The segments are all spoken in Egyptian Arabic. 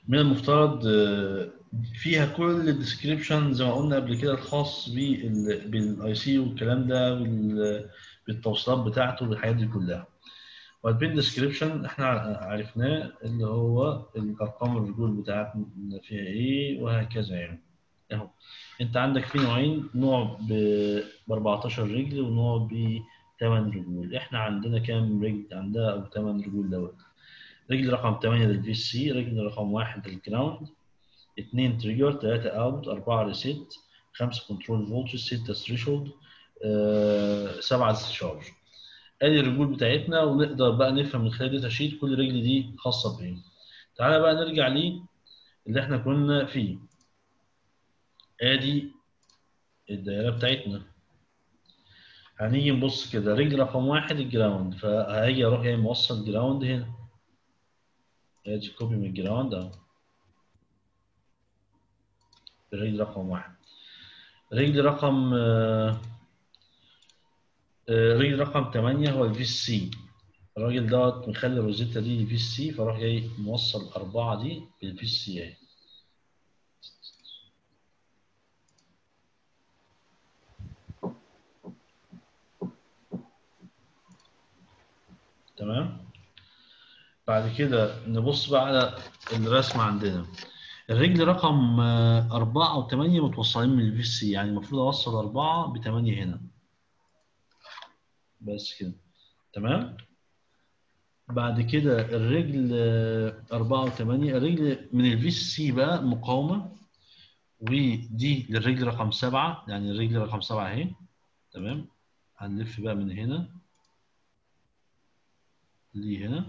من المفترض آه، فيها كل الديسكريبشن زي ما قلنا قبل كده الخاص بالاي سي والكلام ده بال- بالتوصيلات بتاعته بالحاجات دي كلها والبين ديسكريبشن احنا عرفناه اللي هو الارقام الرجول بتاعتنا فيها ايه وهكذا يعني اهو انت عندك في نوعين نوع ب 14 رجل ونوع ب 8 رجول احنا عندنا كام رجل عندها او 8 رجول دوت رجل رقم 8 للفي سي رجل رقم 1 للجراوند 2 تريجر 3 اوت 4 ريسيت 5 كنترول فولتج 6 ثريشولد 7 ديسشارج ادي الرجول بتاعتنا ونقدر بقى نفهم من خلال داتا شيت كل رجل دي خاصه بايه تعالى بقى نرجع ليه اللي احنا كنا فيه ادي الدائره بتاعتنا هنيجي نبص كده رجل رقم واحد الجراوند فهاجي اروح جاي موصل جراوند هنا ادي كوبي من الجراوند اهو رجل رقم واحد رجل رقم آه، آه، رجل رقم 8 هو الفي سي الراجل دوت مخلي الروزيتا دي في سي فراح جاي موصل أربعة دي بالفي سي اهي تمام بعد كده نبص بقى على الرسمة عندنا الرجل رقم آه، أربعة وثمانية متوصلين من الفي سي يعني المفروض أوصل أربعة بثمانية هنا بس كده تمام بعد كده الرجل آه، أربعة وثمانية الرجل من الفي سي بقى مقاومة ودي للرجل رقم سبعة يعني الرجل رقم سبعة أهي تمام هنلف بقى من هنا لهنا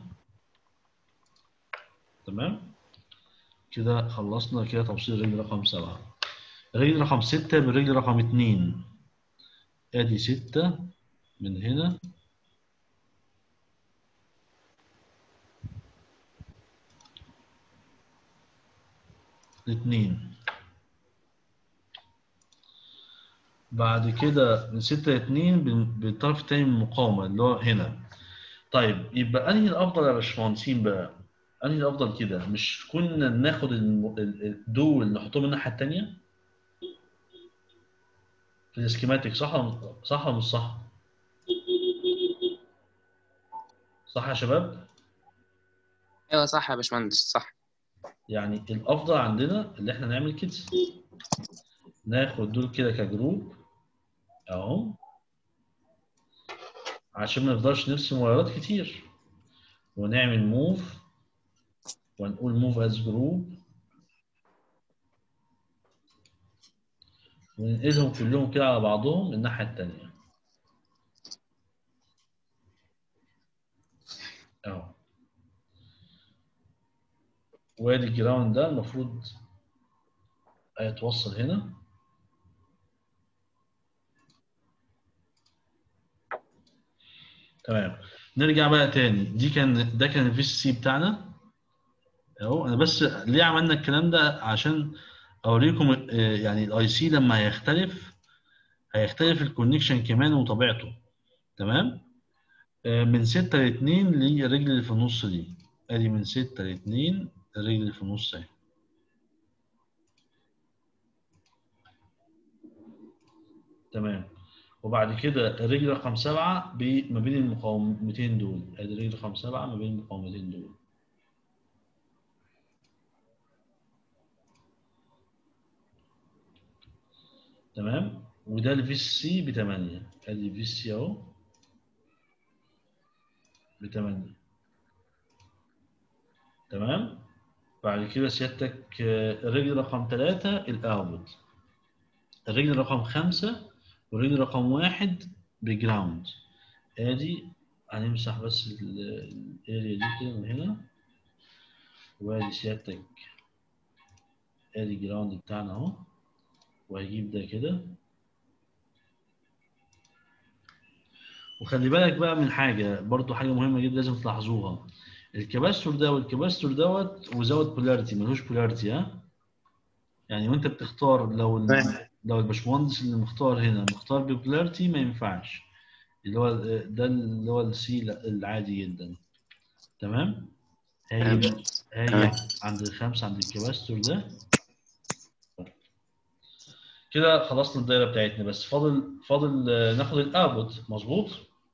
تمام كده خلصنا كده توصيل الرجل رقم سبعة الرجل رقم ستة بالرجل رقم اتنين ادي ستة من هنا اتنين بعد كده من ستة لاتنين بال- بالطرف التاني من المقاومة اللي هو هنا طيب يبقى انهي الافضل يا باشمهندسين بقى؟ انهي الافضل كده؟ مش كنا ناخد الم- ال- ال- دول نحطهم الناحية التانية؟ في السكيماتيك صح ولا صح ولا مش صح؟ صح يا شباب؟ ايوه صح يا باشمهندس صح يعني الافضل عندنا اللي احنا نعمل كده ناخد دول كده كجروب اهو عشان ما نفضلش نرسم وايرات كتير ونعمل موف ونقول موف از جروب وننقلهم كلهم كده على بعضهم الناحية التانية اهو وادي الجراوند ده المفروض هيتوصل هنا تمام نرجع بقى تاني دي كان ده كان الفي سي بتاعنا اهو انا بس ليه عملنا الكلام ده عشان اوريكم آه، يعني الاي سي لما هيختلف هيختلف الكونكشن كمان وطبيعته تمام آه، من 6 ل 2 للرجل اللي في النص دي ادي من 6 ل 2 الرجل اللي في النص اهي تمام وبعد كده الرجل رقم سبعة ب- ما بين المقاومتين دول ادي الرجل رقم سبعة ما بين المقاومتين دول تمام وده الفي سي ب 8 ادي في سي اهو ب 8 تمام بعد كده سيادتك آه، الرجل رقم 3 الاوت الرجل رقم 5 والرجل رقم 1 بجراوند ادي هنمسح بس ال- الاريا دي كده من هنا وادي سيادتك ادي الجراوند بتاعنا اهو وهجيب ده كده وخلي بالك بقى من حاجه برضو حاجه مهمه جدا لازم تلاحظوها الكباستور ده والكباستور دوت وزود بولاريتي ملوش بولاريتي ها يعني وانت بتختار لو ال- تمام. لو الباشمهندس اللي مختار هنا مختار ببولاريتي ما ينفعش اللي هو ده اللي هو السي العادي جدا تمام هاجي هاجي تمام. عند الخمسة عند الكباستور ده كده خلصنا الدايرة بتاعتنا بس فاضل فاضل آه، ناخد الاوتبوت مظبوط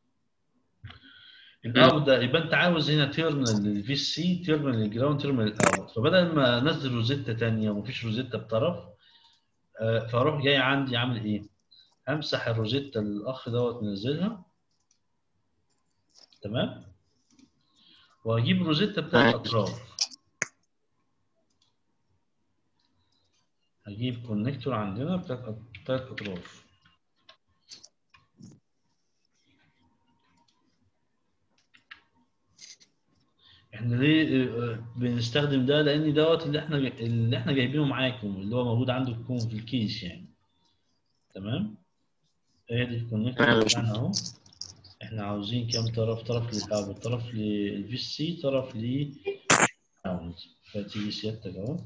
الاوت ده يبقى انت عاوز هنا تيرمينال للفي سي تيرمينال للجراوند تيرمينال للاوت فبدل ما انزل روزيتا تانية ومفيش روزيتا بطرف آه، فاروح جاي عندي عامل ايه؟ همسح الروزيتا اللي الاخ دوت منزلها تمام؟ واجيب روزيتا بتاعت تمام. اطراف هجيب كونكتور عندنا بتاعت بتاعت اطراف احنا ليه آه، بنستخدم ده لان دوت اللي احنا اللي احنا جايبينه معاكم اللي هو موجود عندكم في الكيس يعني تمام ادي الكونكتور تمام. بتاعنا اهو احنا عاوزين كام طرف طرف للاوت طرف للفي سي طرف ل راوند فتيجي سيادتك اهو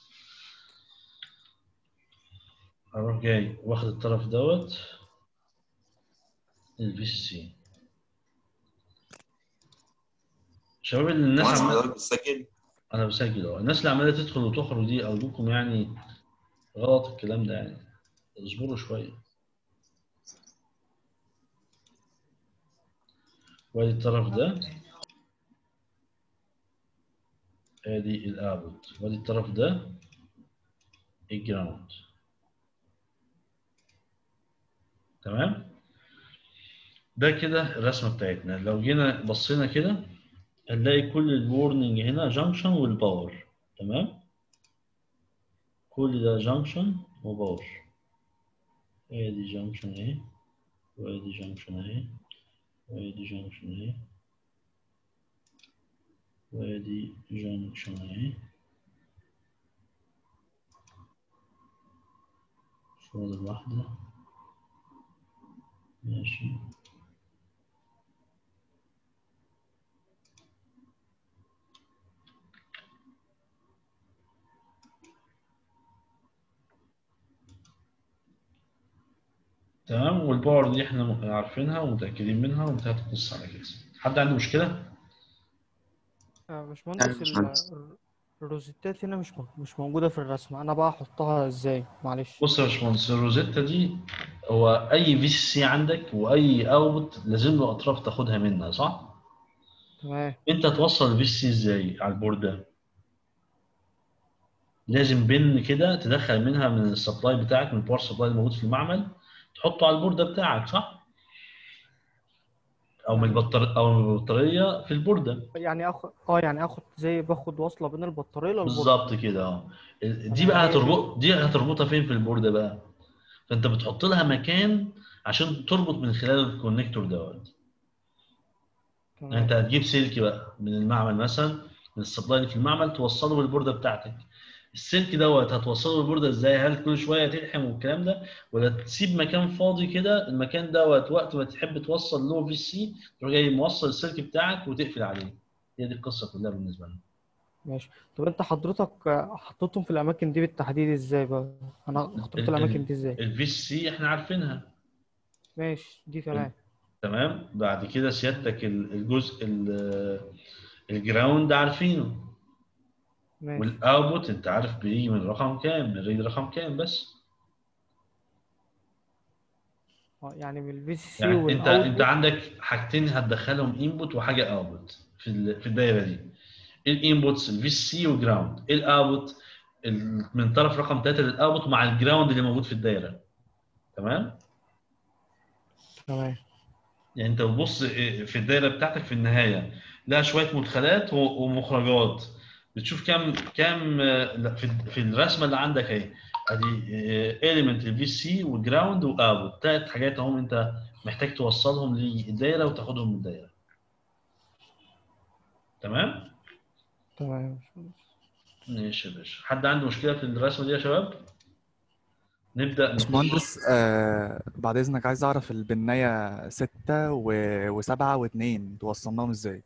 اروح جاي واخد الطرف دوت الفي سي شباب اللي الناس مهندس عمال حضرتك بتسجل انا بسجل اه الناس اللي عماله تدخل وتخرج دي ارجوكم يعني غلط الكلام ده يعني اصبروا شويه وادي الطرف ده ادي الاوت وادي الطرف ده الجراوند تمام ده كده الرسمه بتاعتنا لو جينا بصينا كده هنلاقي كل الورنينج هنا جانكشن والباور تمام كل ده جانكشن وباور ادي جانكشن اهي وادي جانكشن اهي وادي جانكشن اهي وادي جانكشن اهي فاضل واحدة ماشي تمام والباور دي احنا عارفينها ومتأكدين منها وانتهت القصة على كده حد عنده مشكلة؟ آه، باشمهندس ال- باشمهندس. الر- الروزيتات هنا مش م- مش موجودة في الرسمة أنا بقى أحطها إزاي معلش بص يا باشمهندس الروزيتا دي هو اي في سي عندك واي اوت لازم له اطراف تاخدها منها صح؟ تمام انت هتوصل الفي سي ازاي على البورد ده؟ لازم بن كده تدخل منها من السبلاي بتاعك من الباور سبلاي الموجود في المعمل تحطه على البورده بتاعك صح؟ او من البطاريه او من البطاريه في البورده يعني آخد أه يعني آخد زي باخد وصلة بين البطارية للبورد بالظبط كده اه ال- دي تمام. بقى هي دي- هتربط دي هتربطها فين في البورده بقى؟ فانت بتحط لها مكان عشان تربط من خلال الكونكتور دوت يعني انت تمام هتجيب سلك بقى من المعمل مثلا من السبلاي اللي في المعمل توصله بالبورده بتاعتك السلك دوت هتوصله بالبورده ازاي هل كل شويه تلحم والكلام ده ولا تسيب مكان فاضي كده المكان دوت وقت ما تحب توصل له في سي تروح جاي موصل السلك بتاعك وتقفل عليه هي دي القصه كلها بالنسبه لنا ماشي طب أنت حضرتك آه، حطيتهم في الأماكن دي بالتحديد إزاي بقى أنا اخترت ال- الأماكن دي إزاي الفي سي احنا عارفينها ماشي دي تمام تمام بعد كده سيادتك ال- الجزء ال- الجراوند عارفينه ماشي والاوتبوت انت عارف بيجي من رقم كام من ريد رقم كام بس آه، يعني من الفي سي يعني انت انت والأوتبوت عندك حاجتين هتدخلهم انبوت وحاجه اوتبوت في ال- في الدايره دي الانبوتس الفي سي والجراوند الاوتبوت ال- من طرف رقم 3 للاوتبوت مع الجراوند اللي موجود في الدايره تمام تمام يعني انت بتبص في الدايره بتاعتك في النهايه لها شويه مدخلات و- ومخرجات بتشوف كام كام لا، في في الرسمه اللي عندك اهي ادي اليمنت الفي سي وجراوند واوت ثلاث حاجات اهم انت محتاج توصلهم للدايره وتاخدهم من الدايره تمام تمام ماشي يا باشا حد عنده مشكله في الرسمه دي يا شباب نبدا نخش. باشمهندس آه بعد إذنك عايز أعرف البناية ستة و... وسبعة واتنين توصلناهم إزاي؟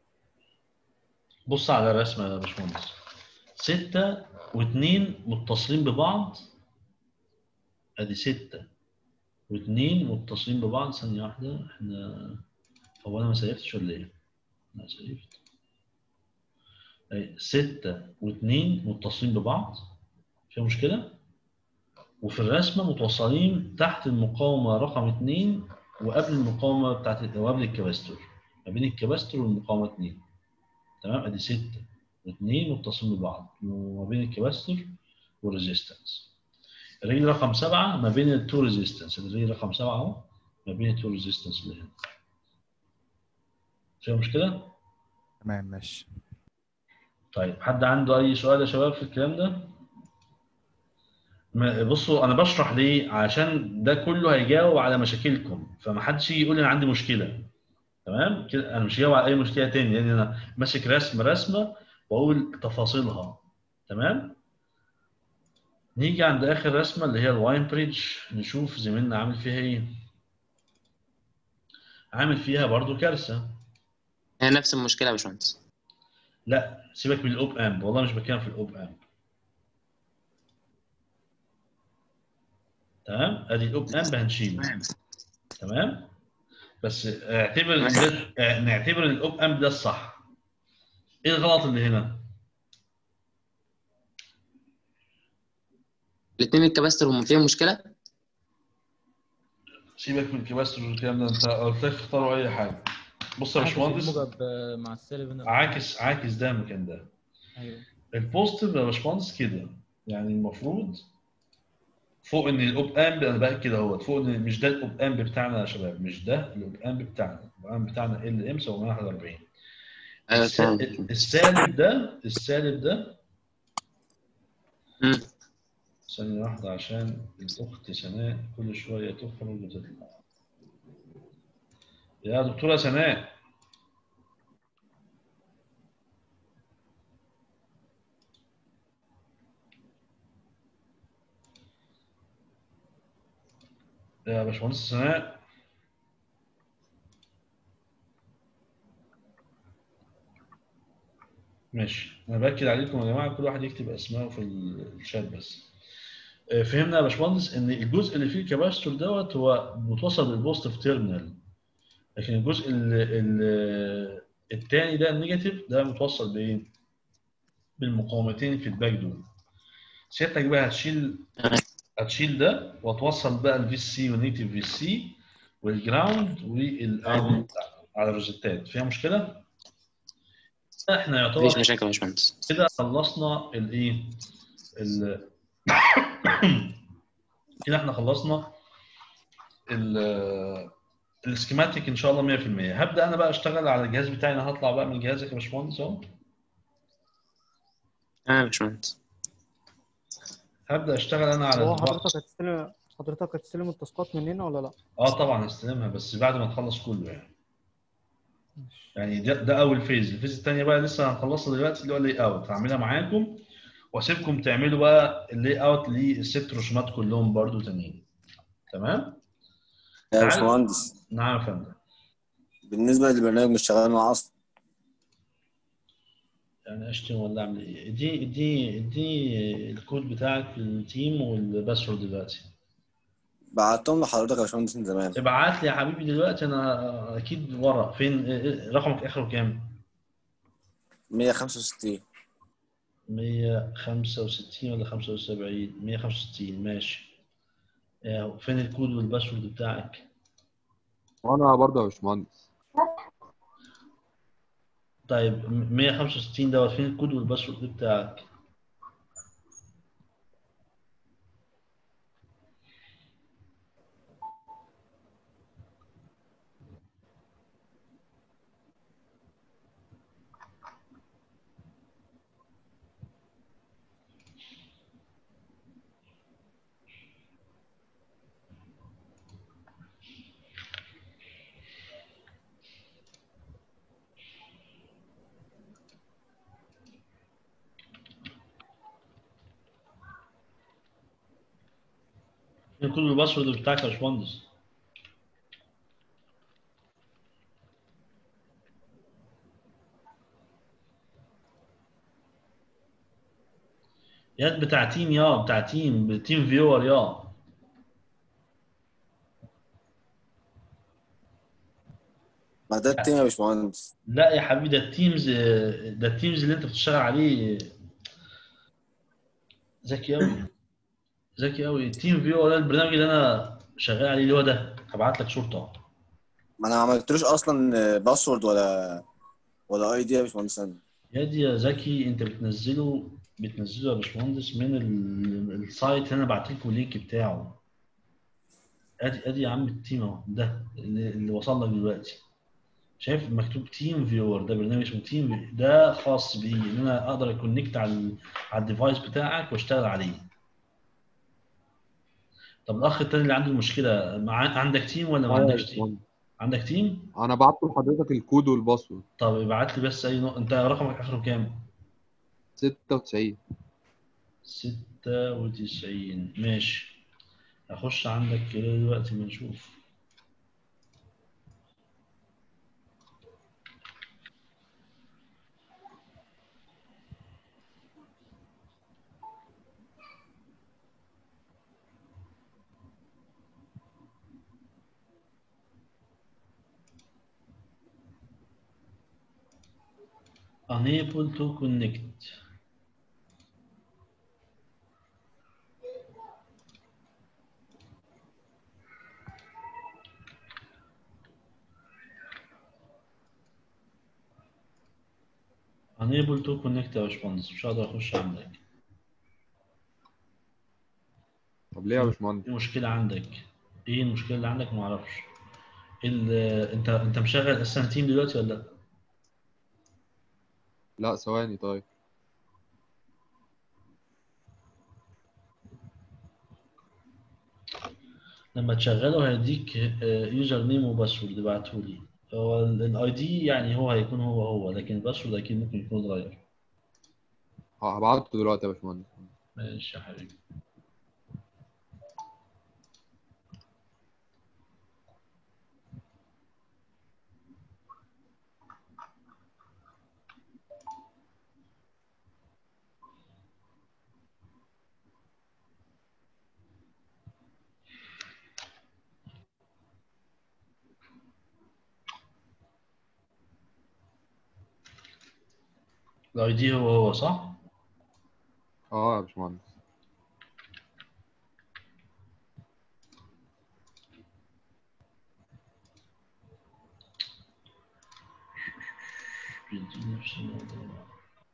بص على الرسمه يا باشمهندس ستة واثنين متصلين ببعض ادي ستة واثنين متصلين ببعض ثانية واحدة احنا هو انا ما سيفتش ولا ايه؟ انا سيفت أي ستة واثنين متصلين ببعض فيها مشكلة وفي الرسمة متوصلين تحت المقاومة رقم اثنين وقبل المقاومة بتاعت وقبل الكباستور ما بين الكباستور والمقاومة اثنين تمام ادي ستة واثنين متصلين ببعض وما بين الكباستور والريزيستنس الرجل رقم سبعة ما بين التو ريزيستنس الرجل رقم سبعة اهو ما بين التو ريزيستنس اللي هنا فيها مشكلة؟ تمام ماشي طيب حد عنده أي سؤال يا شباب في الكلام ده؟ ما- بصوا أنا بشرح ليه؟ عشان ده كله هيجاوب على مشاكلكم فما حدش يجي يقول أنا عندي مشكلة تمام؟ كده أنا مش هجاوب على أي مشكلة تاني لأن أنا ماسك رسم رسمة وأقول تفاصيلها تمام؟ نيجي عند آخر رسمة اللي هي الواين بريدج نشوف زميلنا عامل فيها إيه؟ عامل فيها برضو كارثة هي نفس المشكله يا باشمهندس لا سيبك من الاوب امب والله مش بتكلم في الاوب امب تمام ادي الاوب امب هنشيله تمام بس اعتبر إن ده اه، نعتبر ان الاوب امب ده الصح ايه الغلط اللي هنا الاثنين الكباستور فيهم مشكله سيبك من الكباستور والكلام ده انت قلت لك اختاروا اي حاجه بص يا عاكس باشمهندس الموجب آه، مع السالب هنا عاكس عاكس ده مكان ده ايوه البوزيتيف يا باشمهندس كده يعني المفروض فوق ان الاوب امب انا باكد اهوت فوق ان مش ده الاوب امب بتاعنا يا شباب مش ده الاوب امب بتاعنا الاوب امب بتاعنا ال ام 741 ايوه الس- تمام السالب ده السالب ده مم. ثانية واحدة عشان الأخت سناء كل شوية تخرج وتطلع يا دكتورة سناء يا باشمهندس سناء ماشي انا باكد عليكم يا جماعه كل واحد يكتب اسمائه في ال- الشات بس آه، فهمنا يا باشمهندس ان الجزء اللي فيه الكباستور دوت هو متوصل بالبوزيتيف تيرمينال لكن الجزء ال- ال- التاني ده النيجاتيف ده متوصل بايه؟ بالمقاومتين الفيدباك دول سيادتك بقى هتشيل تمام. هتشيل ده وتوصل بقى الفي سي والنيجاتيف في سي والجراوند والاوت على الروزيتات فيها مشكله؟ احنا يعتبر مفيش مشاكل يا باشمهندس كده خلصنا الايه ال كده احنا خلصنا ال السكيماتيك ان شاء الله 100% هبدا انا بقى اشتغل على الجهاز بتاعي انا هطلع بقى من جهازك يا باشمهندس اهو تمام يا باشمهندس هبدا اشتغل انا على هو البق- حضرتك هتستلم حضرتك هتستلم التاسكات مننا ولا لا؟ اه طبعا هستلمها بس بعد ما نخلص كله يعني يعني ده, ده اول فيز الفيز الثانيه بقى لسه هنخلصها دلوقتي اللي هو اللي اوت هعملها معاكم واسيبكم تعملوا بقى اللي اوت للست رسومات كلهم برضو تانيين تمام يا تعال. باشمهندس نعم يا فندم بالنسبة للبرنامج مش شغال مع أصلا يعني اشتم ولا اعمل ايه اديني اديني اديني الكود بتاعك للتيم والباسورد دلوقتي بعتهم لحضرتك يا باشمهندس من زمان ابعت لي يا حبيبي دلوقتي انا اكيد ورا فين إيه- رقمك اخره كام 165 165 ولا 75 165 ماشي آه، فين الكود والباسورد بتاعك وانا برضه يا باشمهندس طيب م- 165 دوت فين الكود والباسورد بتاعك فين الكود والباسورد بتاعك يا باشمهندس ياد بتاع تيم يا بتاع تيم تيم فيور يا ما ده التيم يا باشمهندس لا يا حبيبي ده التيمز ده التيمز اللي انت بتشتغل عليه ذكي قوي ذكي قوي التيم فيو ده البرنامج اللي انا شغال عليه اللي هو ده هبعت لك صورته اهو ما انا ما عملتلوش اصلا باسورد ولا ولا اي دي يا باشمهندس أنا. يا دي يا زكي انت بتنزله بتنزله يا باشمهندس من ال- السايت اللي انا بعت لكم اللينك بتاعه ادي ادي يا عم التيم اهو ده اللي, اللي وصل لك دلوقتي شايف مكتوب تيم فيور ده برنامج اسمه تيم ده خاص بي ان انا اقدر اكونكت على ال- على الديفايس بتاعك واشتغل عليه طب الاخ التاني اللي عنده المشكله مع... عندك تيم ولا ما اه يا عندكش تيم باشمهندس عندك تيم انا بعت لحضرتك الكود والباسورد طب ابعت لي بس اي نقطه انت رقمك اخره كام 96 ستة وتسعين ماشي هخش عندك كده دلوقتي ما نشوف unable to connect unable to connect يا باشمهندس مش هقدر اخش عندك طب ليه يا باشمهندس في مشكلة عندك ايه المشكلة اللي عندك ما اعرفش ال- انت انت مشغل اساسا تيم دلوقتي ولا لا لا ثواني طيب لما تشغله هيديك يوزر نيم وباسورد ابعته لي هو الاي دي يعني هو هيكون هو هو لكن الباسورد اكيد ممكن يكون اتغير هبعته دلوقتي يا باشمهندس ماشي يا حبيبي الاي دي هو هو صح؟ اه يا باشمهندس بيدي نفس الموضوع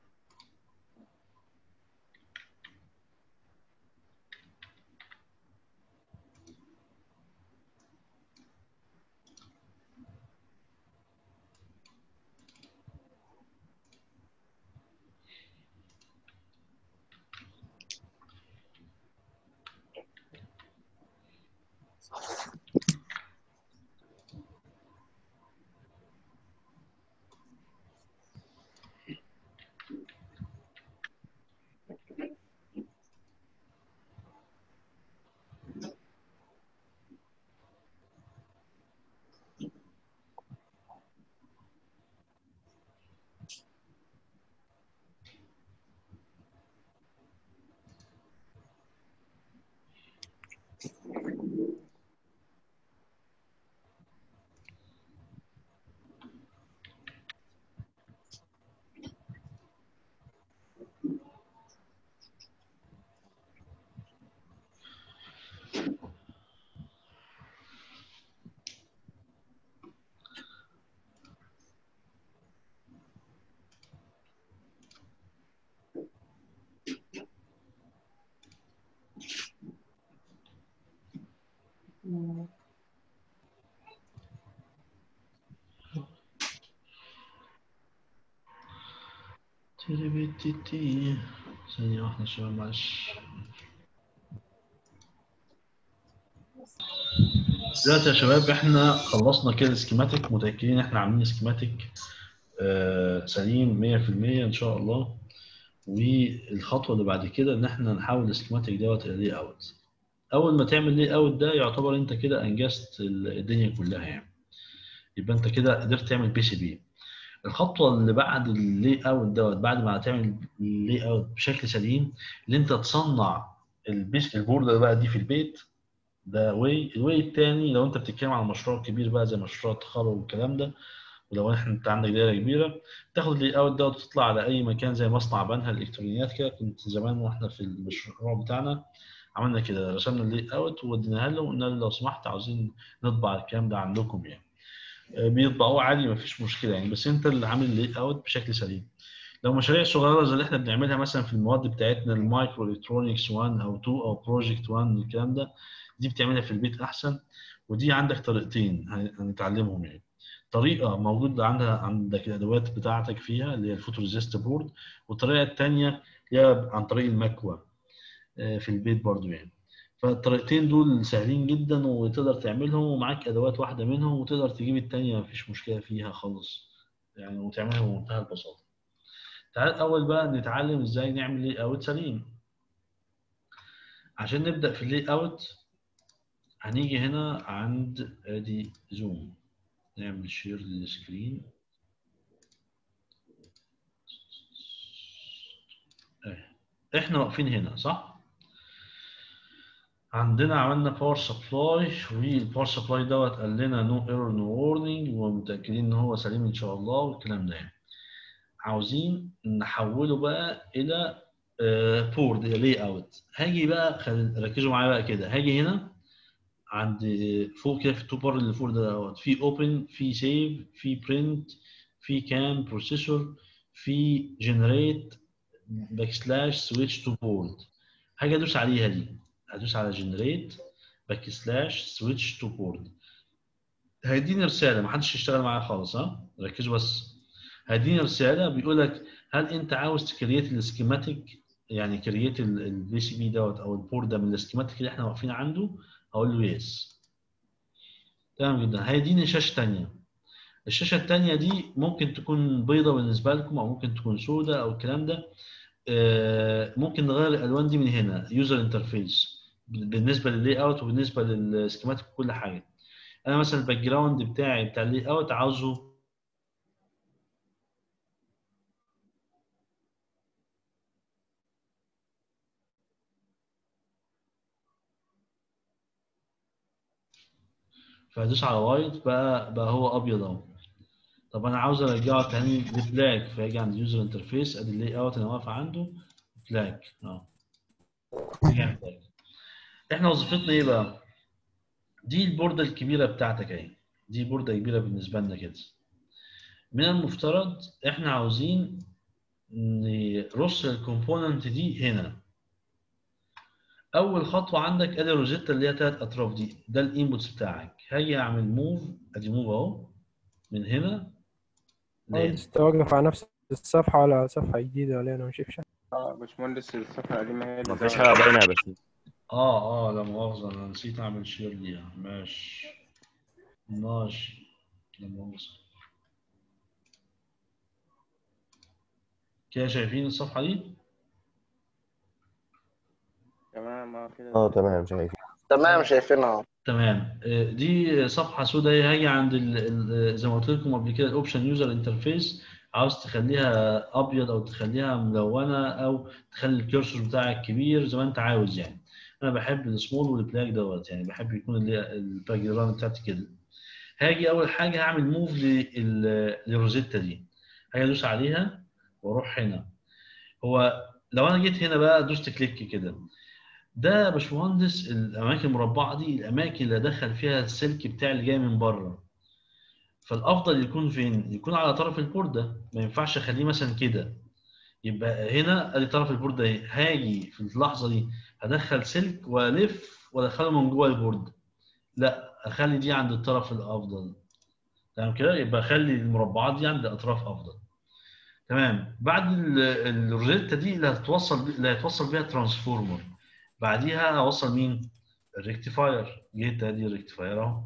تيريبيتيتي ثانية واحدة يا شباب معلش دلوقتي يا شباب احنا خلصنا كده السكيماتيك متأكدين احنا عاملين سكيماتيك آه سليم 100% ان شاء الله والخطوة اللي بعد كده ان احنا نحول السكيماتيك دوت الى لي اوت اول ما تعمل لي اوت ده يعتبر انت كده انجزت الدنيا كلها يعني يبقى انت كده قدرت تعمل بي سي بي الخطوه اللي بعد اللي اوت دوت بعد ما هتعمل اللي اوت بشكل سليم اللي انت تصنع البيس البورده بقى دي في البيت ده واي الواي التاني لو انت بتتكلم عن مشروع كبير بقى زي مشروع التخرج والكلام ده ولو احنا انت عندك دايره كبيره تاخد اللي اوت ده وتطلع على اي مكان زي مصنع بنها الالكترونيات كده كنت زمان واحنا في المشروع بتاعنا عملنا كده رسمنا اللي اوت ووديناها له وقلنا له لو سمحت عاوزين نطبع الكلام ده عندكم يعني آه، بيطبعوه عادي مفيش مشكله يعني بس انت اللي عامل اللي اوت بشكل سليم لو مشاريع صغيره زي اللي احنا بنعملها مثلا في المواد بتاعتنا المايكرو الكترونكس 1 او 2 او بروجكت 1 الكلام ده دي بتعملها في البيت احسن ودي عندك طريقتين هن- هنتعلمهم يعني طريقه موجوده عندها عندك الادوات بتاعتك فيها اللي هي الفوتوريزيست بورد والطريقه الثانيه هي عن طريق المكوى آه، في البيت برضو يعني فالطريقتين دول سهلين جدا وتقدر تعملهم ومعاك ادوات واحده منهم وتقدر تجيب الثانيه مفيش مشكله فيها خالص يعني وتعملها بمنتهى البساطه تعال اول بقى نتعلم ازاي نعمل لي اوت سليم عشان نبدا في اللي اوت هنيجي هنا عند ادي زوم نعمل شير للسكرين اهي. احنا واقفين هنا صح عندنا عملنا باور سبلاي والباور سبلاي دوت قال لنا نو ايرور نو وورنينج ومتاكدين ان هو سليم ان شاء الله والكلام ده يعني عاوزين نحوله بقى الى بورد لي اوت هاجي بقى خل... ركزوا معايا بقى كده هاجي هنا عند فوق كده في التو بار اللي فوق ده دوت في اوبن في سيف في برنت في كام بروسيسور في جنريت باك سلاش سويتش تو بورد هاجي ادوس عليها دي هدوس على جنريت باك سلاش سويتش تو بورد هيديني رساله محدش يشتغل معايا خالص ها ركزوا بس هيديني رساله بيقول لك هل انت عاوز تكريت السكيماتيك يعني كريت البي سي بي دوت او البورد ده من السكيماتيك اللي احنا واقفين عنده اقول له يس تمام جدا هيديني شاشه ثانيه الشاشه الثانيه دي ممكن تكون بيضه بالنسبه لكم او ممكن تكون سوداء او الكلام ده آه، ممكن نغير الالوان دي من هنا يوزر انترفيس بالنسبه لللاي اوت وبالنسبه للسكيماتيك وكل حاجه انا مثلا الباك جراوند بتاعي بتاع اللاي اوت عاوزه فهدوس على وايت بقى بقى هو ابيض اهو طب انا عاوز ارجعه تاني لبلاك فاجي عند يوزر انترفيس ادي اللاي اوت انا واقف عنده بلاك اه رجع بلاك احنا وظيفتنا ايه بقى؟ دي البورده الكبيره بتاعتك اهي دي بورده كبيره بالنسبه لنا كده من المفترض احنا عاوزين نرص الكومبوننت دي هنا اول خطوه عندك ادي الروزيتا اللي هي ثلاث اطراف دي ده الانبوتس بتاعك هاجي اعمل موف ادي موف اهو من هنا لهنا مهندس توقف على نفس الصفحة ولا صفحة جديدة ولا أنا مش شايف اه باشمهندس الصفحة القديمة هي اللي مفيش ظهرت. حاجة باينة يا باشمهندس اه اه لا مؤاخذة انا نسيت اعمل شير ليها ماشي ماشي لا مؤاخذة كده شايفين الصفحة دي؟ تمام اه كده اه تمام شايف تمام شايفينها تمام آه، دي صفحة سوداء هي هاجي عند ال ال زي ما قلت لكم قبل كده الاوبشن يوزر انترفيس عاوز تخليها ابيض او تخليها ملونة او تخلي الكيرسور بتاعك كبير زي ما انت عاوز يعني انا بحب السمول والبلاك دوت يعني بحب يكون اللي الباك جراوند بتاعتي كده هاجي اول حاجه هعمل موف للروزيتا دي هاجي ادوس عليها واروح هنا هو لو انا جيت هنا بقى دوست كليك كده ده يا باشمهندس الاماكن المربعه دي الاماكن اللي ادخل فيها السلك بتاعي اللي جاي من بره فالافضل يكون فين يكون على طرف البورده ما ينفعش اخليه مثلا كده يبقى هنا ادي طرف البورده اهي هاجي في اللحظه دي هدخل سلك والف وادخله من جوه البورد لا اخلي دي عند الطرف الافضل تمام كده يبقى اخلي المربعات دي عند الاطراف افضل تمام بعد ال- الروزيتا دي اللي هتوصل اللي هيتوصل بيها ترانسفورمر بعديها هوصل مين الريكتيفاير جيت ادي الريكتيفاير اهو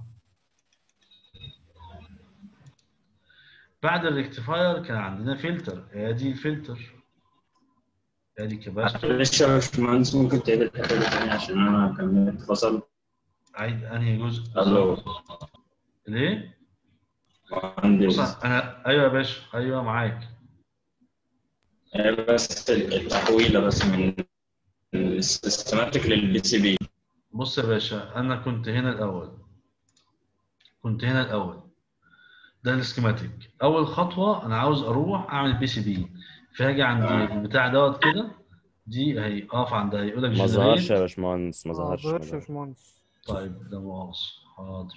بعد الريكتيفاير كان عندنا فلتر ادي الفلتر ادي كباستور معلش يا باشمهندس ممكن تعيد الحته دي تاني عشان انا كان نت فصل عيد انهي جزء الو ليه؟ بص مهندس انا ايوه يا باشا ايوه معاك هي بس التحويله بس من السيستماتيك للبي سي بي بص يا باشا انا كنت هنا الاول كنت هنا الاول ده السكيماتيك اول خطوه انا عاوز اروح اعمل بي سي بي فهاجي عند البتاع دوت كده دي اهي اقف عندها يقول لك ما ظهرش يا generate. باشمهندس ما ما ظهرش ظهرش يا باشمهندس طيب ده مؤاخذة حاضر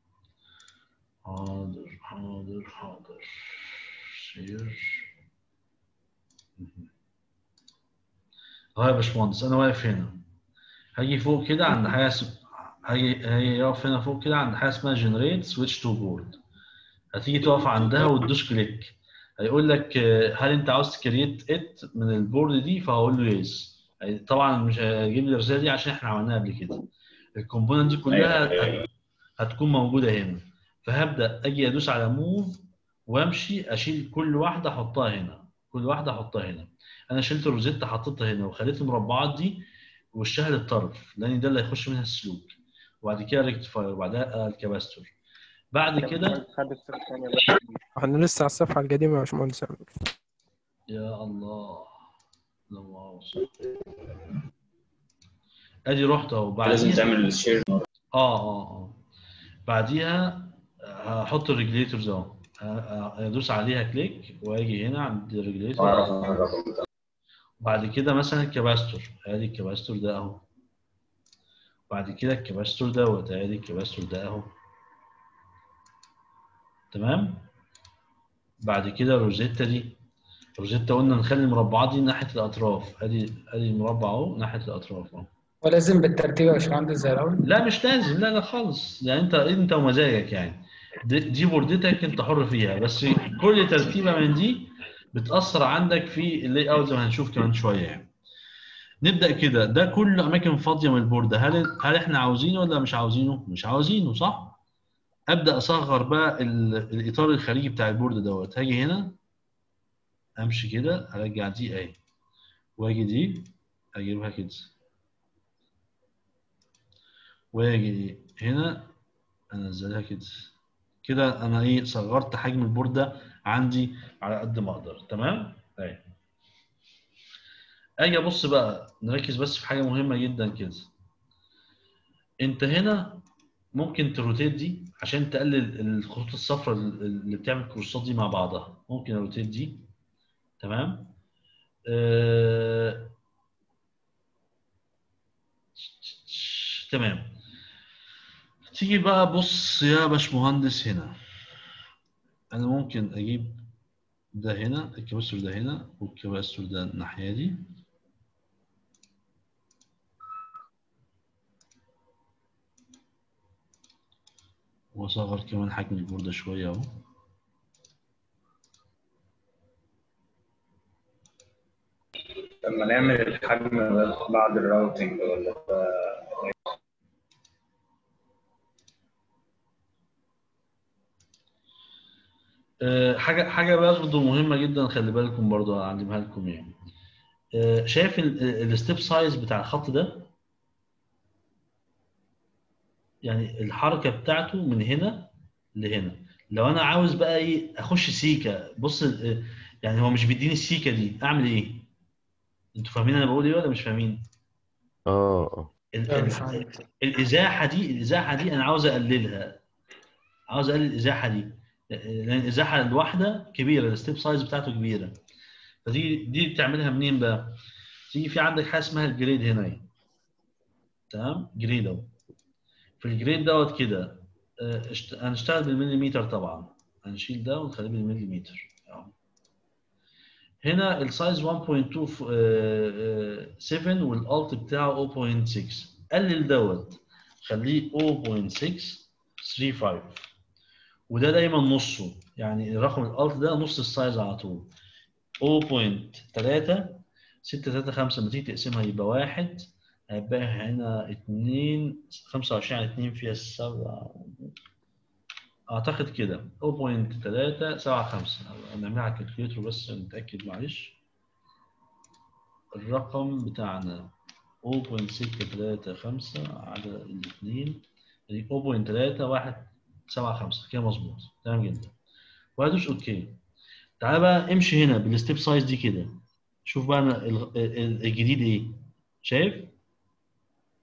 حاضر حاضر حاضر شير اه يا باشمهندس انا واقف هنا هاجي فوق كده عند حاجه اسم... هاجي هاجي اقف هنا فوق كده عند حاجه اسمها جنريت سويتش تو بورد هتيجي تقف عندها وتدوس كليك هيقول لك آه، هل انت عاوز تكريت ات من البورد دي فهقول له يس طبعا مش هجيب لي الرساله دي عشان احنا عملناها قبل كده الكومبوننت دي كلها هت- هتكون موجوده هنا فهبدا اجي ادوس على موف وامشي اشيل كل واحده احطها هنا كل واحده احطها هنا انا شلت الروزيتا حطيتها هنا وخليت المربعات دي وشها للطرف لان ده اللي هيخش منها السلوك وبعد كده ريكتفاير وبعدها الكباستور بعد كده خد الصفحة الثانية بقى احنا لسه على الصفحة القديمة يا باشمهندس يا الله لا مؤاخذة. ادي رحت اهو لازم بعديها تعمل شير اه اه اه بعديها هحط الريجليتورز اهو ه- ادوس عليها كليك واجي هنا عند الريجليتور اعرف الرقم ده بعد كده مثلا الكباستور ادي الكباستور ده اهو بعد كده الكباستور دوت ادي الكباستور ده اهو تمام بعد كده الروزيتا دي الروزيتا قلنا نخلي المربعات دي ناحيه الاطراف ادي ادي المربع اهو ناحيه الاطراف اهو ولازم بالترتيب يا باشمهندس زي الاول لا مش لازم لا لا خالص يعني انت انت ومزاجك يعني دي, دي بوردتك انت حر فيها بس كل ترتيبه من دي بتاثر عندك في اللي اوت زي ما هنشوف كمان شويه يعني نبدا كده ده كل اماكن فاضيه من البورده هل هل احنا عاوزينه ولا مش عاوزينه مش عاوزينه صح ابدا اصغر بقى ال- الاطار الخارجي بتاع البورد دوت هاجي هنا امشي كده ارجع دي اهي واجي دي اجيبها كده واجي هنا انزلها كده كده انا ايه صغرت حجم البورده عندي على قد ما اقدر تمام اهي اجي ابص بقى نركز بس في حاجه مهمه جدا كده انت هنا ممكن تروتيت دي عشان تقلل الخطوط الصفراء اللي بتعمل كروسات دي مع بعضها ممكن اروتيت دي تمام آه... تمام تيجي بقى بص يا باشمهندس هنا انا ممكن اجيب ده هنا الكباستور ده هنا والكباستور ده الناحيه دي واصغر كمان حجم البورده شويه اهو لما نعمل الحجم بعد الراوتنج ولا آه، حاجه حاجه برضه مهمه جدا خلي بالكم برضه اعلمها لكم يعني آه، شايف الستيب سايز بتاع الخط ده يعني الحركه بتاعته من هنا لهنا لو انا عاوز بقى ايه اخش سيكه بص آه، يعني هو مش بيديني السيكه دي اعمل ايه انتوا فاهمين انا بقول ايه ولا مش فاهمين اه اه ال- لا، ال- مش عارف. الازاحه دي الازاحه دي انا عاوز اقللها عاوز اقلل الازاحه دي لان الازاحه الواحده كبيره الستيب سايز بتاعته كبيره فدي دي بتعملها منين بقى؟ تيجي في عندك حاجه اسمها الجريد هنا اهي. تمام جريد اهو في الجريد دوت كده آه، اشت- هنشتغل بالمليمتر طبعا هنشيل ده ونخليه بالمليمتر اهو هنا السايز 1.27 والالت بتاعه 0.6 قلل دوت خليه 0.635 وده دايما نصه يعني رقم الالت ده نص السايز على طول 0.3 635 لما تيجي تقسمها يبقى واحد هيبقى هنا 2 25 على 2 فيها 7 اعتقد كده 0.375 نعملها على الكالكوليتر بس نتاكد معلش الرقم بتاعنا 0.635 على الاثنين يعني 0.3175 كده مظبوط تمام جدا وهدوس اوكي تعالى بقى امشي هنا بالستيب سايز دي كده شوف بقى أنا ال- ال- الجديد ايه شايف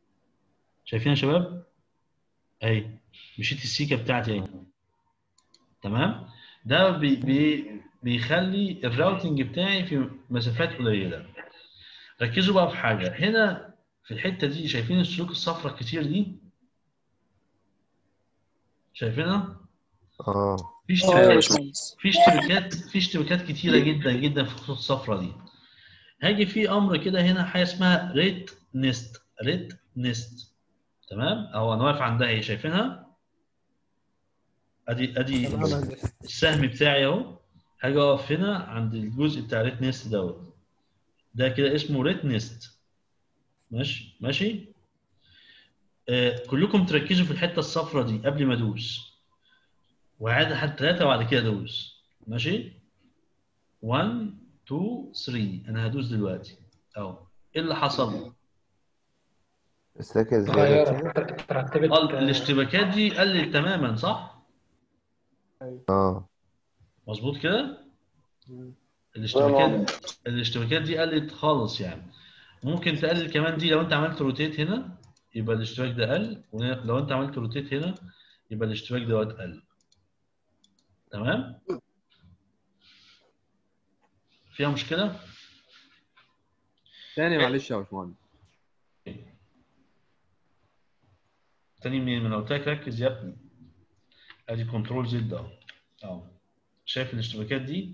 شايفين يا شباب اهي مشيت السيكه بتاعتي اهي تمام ده بي بي بيخلي الراوتنج بتاعي في مسافات قليله ركزوا بقى في حاجه هنا في الحته دي شايفين السلوك الصفراء الكتير دي شايفينها اه في اه يا اشتباكات باشمهندس في اشتباكات في اشتباكات كتيره جدا جدا في الخطوط الصفراء دي هاجي في امر كده هنا حاجه اسمها ريت نست ريت نست تمام او انا واقف عندها اهي شايفينها ادي ادي تمام هندسة السهم بتاعي اهو هاجي اقف هنا عند الجزء بتاع ريت نست دوت ده كده اسمه ريت نست ماشي ماشي آه كلكم تركزوا في الحته الصفراء دي قبل ما ادوس وعاد لحد ثلاثه وبعد كده ادوس ماشي 1 2 3 انا هدوس دلوقتي اهو ايه اللي حصل؟ السكة زيادة اتغيرت كتير اترتبت قل- الاشتباكات دي قلت تماما صح؟ اه مظبوط كده؟ الاشتباكات الاشتباكات دي قلت خالص يعني ممكن تقلل كمان دي لو انت عملت روتيت هنا يبقى الاشتباك ده قل ولو انت عملت روتيت هنا يبقى الاشتباك دوت قل تمام؟ فيها مشكلة؟ تاني معلش يا باشمهندس تاني منين؟ ما انا قلت لك ركز يا ابني ادي كنترول زد اهو اهو شايف الاشتباكات دي؟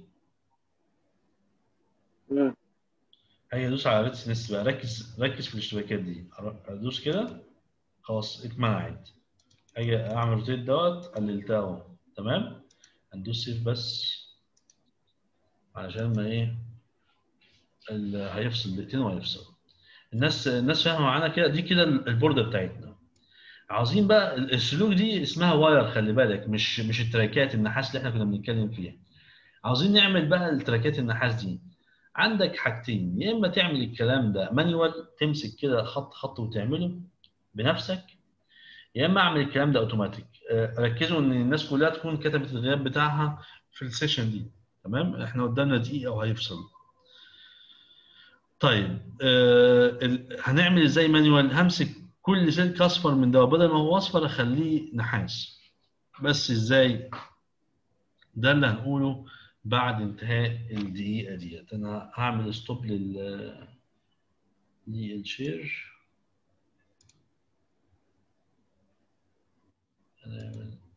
هي ادوس على ريتس نست بقى ركز ركز في الاشتباكات دي ادوس كده خلاص اتمنعت اجي اعمل روتيت دوت قللتها اهو تمام هندوس سيف بس علشان ما ايه ال- هيفصل دقيقتين وهيفصل الناس الناس فاهمه معانا كده دي كده البورده بتاعتنا عاوزين بقى السلوك دي اسمها واير خلي بالك مش مش التراكات النحاس اللي احنا كنا بنتكلم فيها عاوزين نعمل بقى التراكات النحاس دي عندك حاجتين يا اما تعمل الكلام ده مانيوال تمسك كده خط خط وتعمله بنفسك يا اما اعمل الكلام ده اوتوماتيك آه، ركزوا ان الناس كلها تكون كتبت الغياب بتاعها في السيشن دي تمام احنا قدامنا دقيقه وهيفصل طيب آه ال- هنعمل ازاي مانيوال همسك كل سلك اصفر من ده بدل ما هو اصفر اخليه نحاس بس ازاي ده اللي هنقوله بعد انتهاء الدقيقه ديت انا هعمل ستوب لل للشير هنعمل